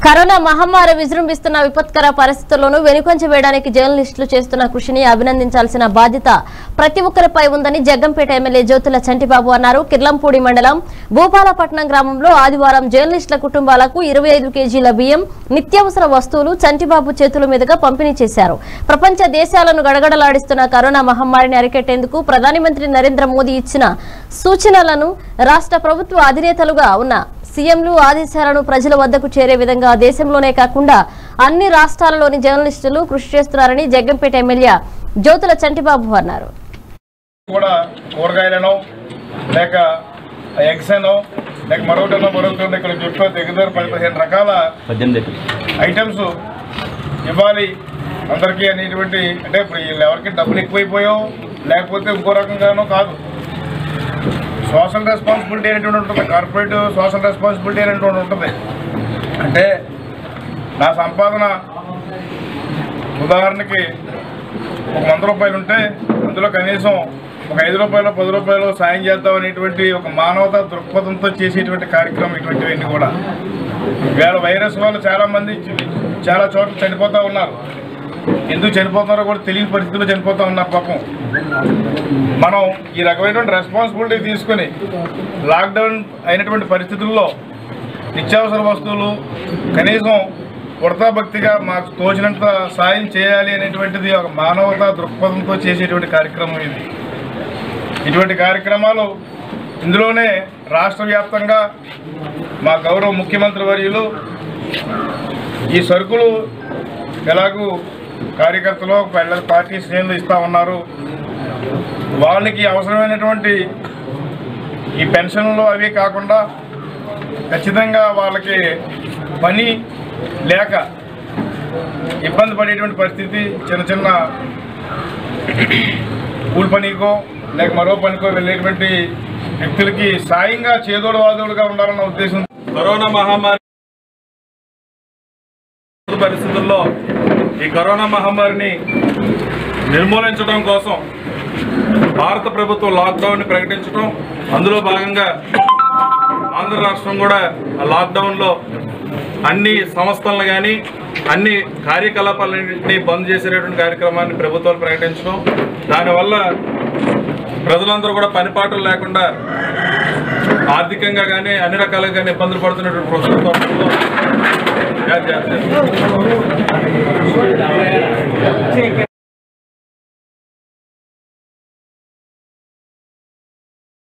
corona మహమ్మారి విజృంభిస్తున్న విపత్కర పరిస్థితుల్లోనూ వెనుకొంచి వేయడానికి జర్నలిస్టులు చేస్తున్న కృషిని అభినందించాల్సిన బాధ్యత ప్రతి ఒక్కరిపై ఉందని జగ్గంపేట ఎమ్మెల్యే జ్యోతుల చంటిబాబు అన్నారు కిర్లంపూడి మండలం భూపాలపట్నం గ్రామంలో ఆదివారం జర్నలిస్టుల కుటుంబాలకు ఇరవై ఐదు కేజీల బియ్యం నిత్యావసర వస్తువులు చంటిబాబు చేతుల మీదుగా పంపిణీ చేశారు ప్రపంచ దేశాలను గడగడలాడిస్తున్న కరోనా మహమ్మారిని అరికెట్టేందుకు ప్రధాని మంత్రి నరేంద్ర మోదీ ఇచ్చిన సూచనలను రాష్ట్ర ప్రభుత్వ అధినేతలుగా ఉన్న సీఎంలు ఆదేశాలను ప్రజల వద్దకు చేరే విధంగా దేశంలోనే కాకుండా అన్ని రాష్ట్రాలలోని జర్నలిస్టులు కృషి చేస్తున్నారని జగ్గంపేట ఎమ్మెల్యే జ్యోతుల చంటిబాబు అన్నారు కూడా కూరగాయలను లేక ఎగ్స్ అనో లేక మరొకటనో మరొకటనో ఇక్కడ చుట్టూ దగ్గర పది పదిహేను రకాల పద్దెనిమిది ఐటమ్స్ ఇవ్వాలి అందరికీ అనేటువంటి అంటే ఇప్పుడు వీళ్ళు ఎవరికి డబ్బులు ఎక్కువైపోయో లేకపోతే ఇంకో రకంగానో కాదు సోషల్ రెస్పాన్సిబిలిటీ అనేటువంటి ఉంటుంది కార్పొరేట్ సోషల్ రెస్పాన్సిబిలిటీ అనేటువంటి ఉంటుంది అంటే నా సంపాదన ఉదాహరణకి ఒక వంద రూపాయలు ఉంటే అందులో కనీసం ఒక ఐదు రూపాయలు పది రూపాయలు సాయం చేద్దాం అనేటువంటి ఒక మానవతా దృక్పథంతో చేసేటువంటి కార్యక్రమం ఇటువంటివన్నీ కూడా వేళ వైరస్ వల్ల చాలా మంది చ- చాలా చోట్ల చనిపోతూ ఉన్నారు ఎందుకు చనిపోతున్నారో కూడా తెలియని పరిస్థితుల్లో చనిపోతూ ఉన్నారు పాపం మనం ఈ రకమైనటువంటి రెస్పాన్సిబిలిటీ తీసుకొని లాక్డౌన్ అయినటువంటి పరిస్థితుల్లో నిత్యావసర వస్తువులు కనీసం ఉడతా భక్తిగా మాకు తోచినంత సాయం చేయాలి అనేటువంటిది ఒక మానవతా దృక్పథంతో చేసేటువంటి కార్యక్రమం ఇది ఇటువంటి కార్యక్రమాలు ఇందులోనే రాష్ట్ర వ్యాప్తంగా మా గౌరవ ముఖ్యమంత్రి వర్యులు ఈ సరుకులు ఎలాగూ కార్యకర్తలు పిల్లల పార్టీ శ్రేణులు ఇస్తూ ఉన్నారు వాళ్ళకి అవసరమైనటువంటి ఈ పెన్షన్లు అవి కాకుండా ఖచ్చితంగా వాళ్ళకి పని లేక ఇబ్బంది పడేటువంటి పరిస్థితి చిన్న చిన్న కూలి పనికో లేక మరో పనికో వెళ్ళేటువంటి వ్యక్తులకి సాయంగా చేదోడు వాదోడుగా ఉండాలన్న ఉద్దేశం కరోనా మహమ్మారి పరిస్థితుల్లో ఈ కరోనా మహమ్మారిని నిర్మూలించడం కోసం భారత ప్రభుత్వం లాక్డౌన్ ప్రకటించడం అందులో భాగంగా ఆంధ్ర రాష్ట్రం కూడా ఆ లాక్డౌన్లో అన్ని సంస్థలను కానీ అన్ని కార్యకలాపాలన్నింటినీ బంద్ చేసేటటువంటి కార్యక్రమాన్ని ప్రభుత్వాలు ప్రకటించడం దానివల్ల ప్రజలందరూ కూడా పనిపాటలు లేకుండా ఆర్థికంగా కానీ అన్ని రకాలుగా కానీ ఇబ్బందులు పడుతున్నటువంటి ప్రభుత్వంలో జాగ్రత్త